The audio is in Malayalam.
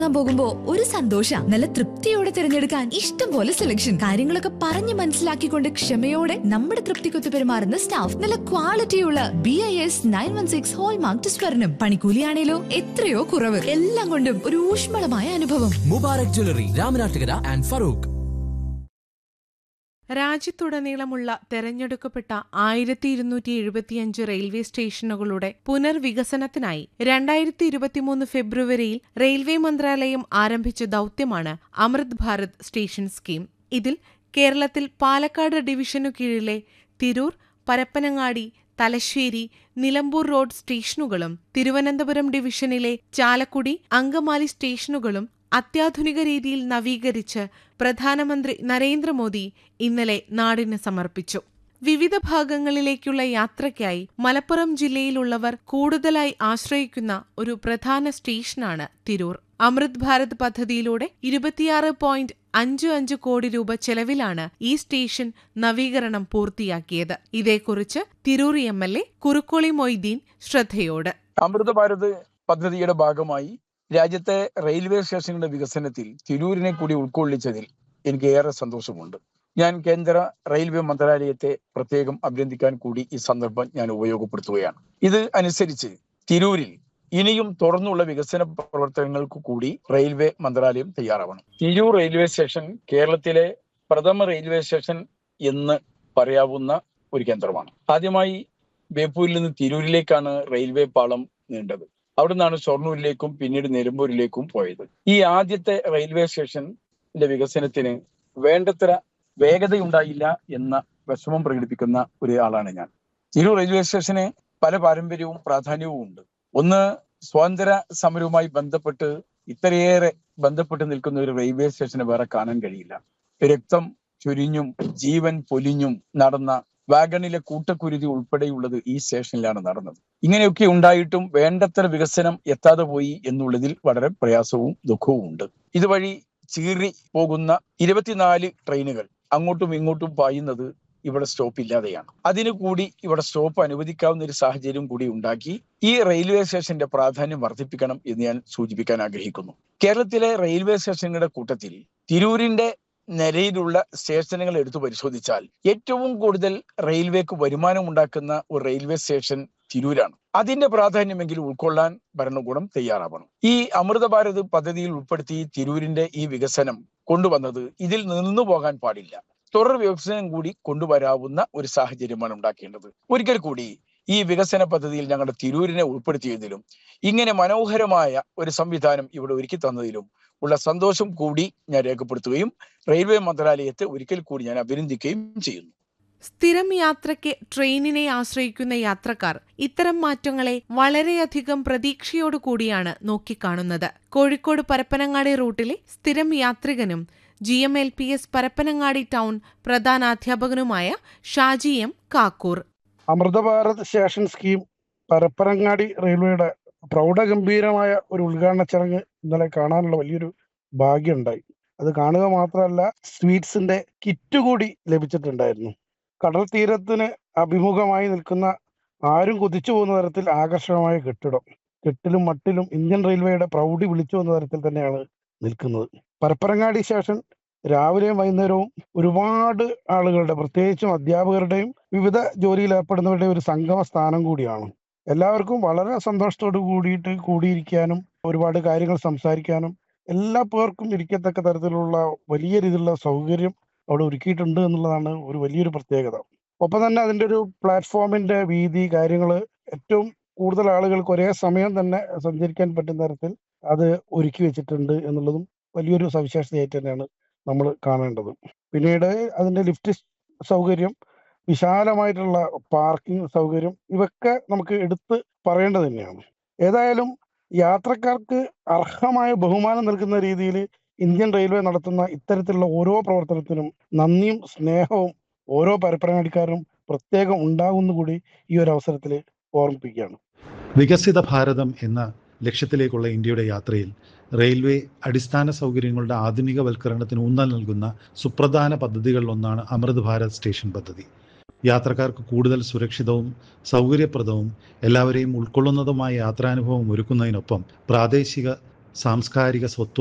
വാങ്ങാൻ പോകുമ്പോ ഒരു സന്തോഷ നല്ല തൃപ്തിയോടെ തിരഞ്ഞെടുക്കാൻ ഇഷ്ടം പോലെ സെലക്ഷൻ കാര്യങ്ങളൊക്കെ പറഞ്ഞ് മനസ്സിലാക്കിക്കൊണ്ട് ക്ഷമയോടെ നമ്മുടെ തൃപ്തിക്കൊത്ത് പെരുമാറുന്ന സ്റ്റാഫ് നല്ല ക്വാളിറ്റിയുള്ള B I S nine one six hallmark സ്വർണം പണിക്കൂലിയാണേലോ എത്രയോ കുറവ് എല്ലാം കൊണ്ടും ഒരു ഊഷ്മളമായ അനുഭവം മുബാറക് ജ്വല്ലറി രാമനാട്ടുകര ആൻഡ് ഫറൂഖ് രാജ്യത്തുടനീളമുള്ള തെരഞ്ഞെടുക്കപ്പെട്ട ആയിരത്തി ഇരുന്നൂറ്റി എഴുപത്തിയഞ്ച് റെയിൽവേ സ്റ്റേഷനുകളുടെ പുനർവികസനത്തിനായി രണ്ടായിരത്തി ഇരുപത്തിമൂന്ന് ഫെബ്രുവരിയിൽ റെയിൽവേ മന്ത്രാലയം ആരംഭിച്ച ദൌത്യമാണ് അമൃത് ഭാരത് സ്റ്റേഷൻ സ്കീം ഇതിൽ കേരളത്തിൽ പാലക്കാട് ഡിവിഷനു കീഴിലെ തിരൂർ പരപ്പനങ്ങാടി തലശ്ശേരി നിലമ്പൂർ റോഡ് സ്റ്റേഷനുകളും തിരുവനന്തപുരം ഡിവിഷനിലെ ചാലക്കുടി അങ്കമാലി സ്റ്റേഷനുകളും അത്യാധുനിക രീതിയിൽ നവീകരിച്ച് പ്രധാനമന്ത്രി നരേന്ദ്രമോദി ഇന്നലെ നാടിന് സമർപ്പിച്ചു വിവിധ ഭാഗങ്ങളിലേക്കുള്ള യാത്രയ്ക്കായി മലപ്പുറം ജില്ലയിലുള്ളവർ കൂടുതലായി ആശ്രയിക്കുന്ന ഒരു പ്രധാന സ്റ്റേഷനാണ് തിരൂർ അമൃത് ഭാരത് പദ്ധതിയിലൂടെ ഇരുപത്തിയാറ് പോയിന്റ് അഞ്ച് അഞ്ച് കോടി രൂപ ചെലവിലാണ് ഈ സ്റ്റേഷൻ നവീകരണം പൂർത്തിയാക്കിയത് ഇതേക്കുറിച്ച് Tirur M L A Kurukkoli Moideen ശ്രദ്ധയോട് അമൃത ഭാരത് പദ്ധതിയുടെ ഭാഗമായി രാജ്യത്തെ റെയിൽവേ സ്റ്റേഷനുകളുടെ വികസനത്തിൽ തിരൂരിനെ കൂടി ഉൾക്കൊള്ളിച്ചതിൽ എനിക്ക് ഏറെ സന്തോഷമുണ്ട് ഞാൻ കേന്ദ്ര റെയിൽവേ മന്ത്രാലയത്തെ പ്രത്യേകം അഭിനന്ദിക്കാൻ കൂടി ഈ സന്ദർഭം ഞാൻ ഉപയോഗപ്പെടുത്തുകയാണ് ഇത് അനുസരിച്ച് തിരൂരിൽ ഇനിയും തുറന്നുള്ള വികസന പ്രവർത്തനങ്ങൾക്ക് കൂടി റെയിൽവേ മന്ത്രാലയം തയ്യാറാവണം തിരൂർ റെയിൽവേ സ്റ്റേഷൻ കേരളത്തിലെ പ്രഥമ റെയിൽവേ സ്റ്റേഷൻ എന്ന് പറയാവുന്ന ഒരു കേന്ദ്രമാണ് ആദ്യമായി ബേപ്പൂരിൽ നിന്ന് തിരൂരിലേക്കാണ് റെയിൽവേ പാളം നീണ്ടത് അവിടെ നിന്നാണ് ഷൊർണൂരിലേക്കും പിന്നീട് നിലമ്പൂരിലേക്കും പോയത് ഈ ആദ്യത്തെ റെയിൽവേ സ്റ്റേഷന്റെ വികസനത്തിന് വേണ്ടത്ര വേഗതയുണ്ടായില്ല എന്ന വിഷമം പ്രകടിപ്പിക്കുന്ന ഒരാളാണ് ഞാൻ തിരൂർ റെയിൽവേ സ്റ്റേഷന് പല പാരമ്പര്യവും പ്രാധാന്യവും ഉണ്ട് ഒന്ന് സ്വാതന്ത്ര്യ സമരവുമായി ബന്ധപ്പെട്ട് ഇത്രയേറെ ബന്ധപ്പെട്ട് നിൽക്കുന്ന ഒരു റെയിൽവേ സ്റ്റേഷന് വേറെ കാണാൻ കഴിയില്ല രക്തം ചൊരിഞ്ഞും ജീവൻ പൊലിഞ്ഞും നടന്ന വാഗണിലെ കൂട്ടക്കുരുതി ഉൾപ്പെടെയുള്ളത് ഈ സ്റ്റേഷനിലാണ് നടന്നത് ഇങ്ങനെയൊക്കെ ഉണ്ടായിട്ടും വേണ്ടത്ര വികസനം എത്താതെ പോയി എന്നുള്ളതിൽ വളരെ പ്രയാസവും ദുഃഖവും ഉണ്ട് ഇതുവഴി ചീറി പോകുന്ന ഇരുപത്തിനാല് ട്രെയിനുകൾ അങ്ങോട്ടും ഇങ്ങോട്ടും പായുന്നത് ഇവിടെ സ്റ്റോപ്പ് ഇല്ലാതെയാണ് അതിനു കൂടി ഇവിടെ സ്റ്റോപ്പ് അനുവദിക്കാവുന്ന ഒരു സാഹചര്യം കൂടി ഉണ്ടാക്കി ഈ റെയിൽവേ സ്റ്റേഷന്റെ പ്രാധാന്യം വർദ്ധിപ്പിക്കണം എന്ന് ഞാൻ സൂചിപ്പിക്കാൻ ആഗ്രഹിക്കുന്നു കേരളത്തിലെ റെയിൽവേ സ്റ്റേഷനുകളുടെ കൂട്ടത്തിൽ തിരൂരിന്റെ നിലയിലുള്ള സ്റ്റേഷനുകൾ എടുത്തു പരിശോധിച്ചാൽ ഏറ്റവും കൂടുതൽ റെയിൽവേക്ക് വരുമാനം ഉണ്ടാക്കുന്ന ഒരു റെയിൽവേ സ്റ്റേഷൻ തിരൂരാണ് അതിന്റെ പ്രാധാന്യമെങ്കിലും ഉൾക്കൊള്ളാൻ ഭരണകൂടം തയ്യാറാവണം ഈ അമൃത ഭാരത് പദ്ധതിയിൽ ഉൾപ്പെടുത്തി തിരൂരിന്റെ ഈ വികസനം കൊണ്ടുവന്നത് ഇതിൽ നിന്നു പോകാൻ പാടില്ല തുടർ വികസനം കൂടി കൊണ്ടുവരാവുന്ന ഒരു സാഹചര്യമാണ് ഉണ്ടാക്കേണ്ടത് ഒരിക്കൽ കൂടി ഈ വികസന പദ്ധതിയിൽ ഞങ്ങളുടെ തിരൂരിനെ ഉൾപ്പെടുത്തിയതിലും ഇങ്ങനെ മനോഹരമായ ഒരു സംവിധാനം ഇവിടെ ഒരുക്കി തന്നതിലും ഉള്ള സന്തോഷം കൂടി ഞാൻ രേഖപ്പെടുത്തുകയും റെയിൽവേ മന്ത്രാലയത്തെ ഒരിക്കൽ കൂടി ഞാൻ അഭിനന്ദിക്കുകയും ചെയ്യുന്നു സ്ഥിരം യാത്രയ്ക്ക് ട്രെയിനിനെ ആശ്രയിക്കുന്ന യാത്രക്കാർ ഇത്തരം മാറ്റങ്ങളെ വളരെയധികം പ്രതീക്ഷയോടുകൂടിയാണ് നോക്കിക്കാണുന്നത് കോഴിക്കോട് പരപ്പനങ്ങാടി റൂട്ടിലെ സ്ഥിരം യാത്രികനും G M L P S Parappanangadi town പ്രധാനാധ്യാപകനുമായ Shaji M Kakkoor Amrit Bharat station scheme Parappanangadi റെയിൽവേയുടെ പ്രൗഢഗംഭീരമായ ഒരു ഉദ്ഘാടന ചടങ്ങ് ഇന്നലെ കാണാനുള്ള വലിയൊരു ഭാഗ്യമുണ്ടായി അത് കാണുക മാത്രമല്ല സ്വീറ്റ്സിന്റെ കിറ്റ് കൂടി ലഭിച്ചിട്ടുണ്ടായിരുന്നു കടൽ തീരത്തിന് അഭിമുഖമായി നിൽക്കുന്ന ആരും കൊതിച്ചു പോകുന്ന തരത്തിൽ ആകർഷകമായ കെട്ടിടം കെട്ടിലും മട്ടിലും ഇന്ത്യൻ റെയിൽവേയുടെ പ്രൗഢി വിളിച്ചു വന്ന തരത്തിൽ തന്നെയാണ് നിൽക്കുന്നത് പരപ്പരങ്ങാടി സ്റ്റേഷൻ രാവിലെയും വൈകുന്നേരവും ഒരുപാട് ആളുകളുടെ പ്രത്യേകിച്ചും അധ്യാപകരുടെയും വിവിധ ജോലിയിൽ ഏർപ്പെടുന്നവരുടെയും ഒരു സംഗമ സ്ഥാനം കൂടിയാണ് എല്ലാവർക്കും വളരെ സന്തോഷത്തോട് കൂടിയിട്ട് കൂടിയിരിക്കാനും ഒരുപാട് കാര്യങ്ങൾ സംസാരിക്കാനും എല്ലാ പേർക്കും ഇരിക്കത്തക്ക തരത്തിലുള്ള വലിയ രീതിയിലുള്ള സൗകര്യം അവിടെ ഒരുക്കിയിട്ടുണ്ട് എന്നുള്ളതാണ് ഒരു വലിയൊരു പ്രത്യേകത ഒപ്പം തന്നെ അതിന്റെ ഒരു പ്ലാറ്റ്ഫോമിന്റെ വീതി കാര്യങ്ങൾ ഏറ്റവും കൂടുതൽ ആളുകൾക്ക് ഒരേ സമയം തന്നെ സഞ്ചരിക്കാൻ പറ്റുന്ന തരത്തിൽ അത് ഒരുക്കി വെച്ചിട്ടുണ്ട് എന്നുള്ളതും വലിയൊരു സവിശേഷതയായിട്ട് തന്നെയാണ് നമ്മൾ കാണേണ്ടത് പിന്നീട് അതിന്റെ ലിഫ്റ്റ് സൗകര്യം വിശാലമായിട്ടുള്ള പാർക്കിംഗ് സൗകര്യം ഇവയൊക്കെ നമുക്ക് എടുത്ത് പറയേണ്ടത് തന്നെയാണ് ഏതായാലും യാത്രക്കാർക്ക് അർഹമായ ബഹുമാനം നൽകുന്ന രീതിയിൽ ഇന്ത്യൻ റെയിൽവേ നടത്തുന്ന ഇത്തരത്തിലുള്ള ഓരോ പ്രവർത്തനത്തിനും നന്ദിയും സ്നേഹവും ഓരോ പരപ്പരങ്ങാടിക്കാരനും പ്രത്യേകം ഉണ്ടാകുന്നു കൂടി ഈ ഒരു അവസരത്തിൽ ഓർമ്മിപ്പിക്കുകയാണ് വികസിത ഭാരതം എന്ന ലക്ഷ്യത്തിലേക്കുള്ള ഇന്ത്യയുടെ യാത്രയിൽ റെയിൽവേ അടിസ്ഥാന സൗകര്യങ്ങളുടെ ആധുനികവൽക്കരണത്തിന് ഊന്നൽ നൽകുന്ന സുപ്രധാന പദ്ധതികളിലൊന്നാണ് അമൃത് ഭാരത് സ്റ്റേഷൻ പദ്ധതി യാത്രക്കാർക്ക് കൂടുതൽ സുരക്ഷിതവും സൗകര്യപ്രദവും എല്ലാവരെയും ഉൾക്കൊള്ളുന്നതുമായ യാത്രാനുഭവം ഒരുക്കുന്നതിനൊപ്പം പ്രാദേശിക സാംസ്കാരിക സ്വത്ത്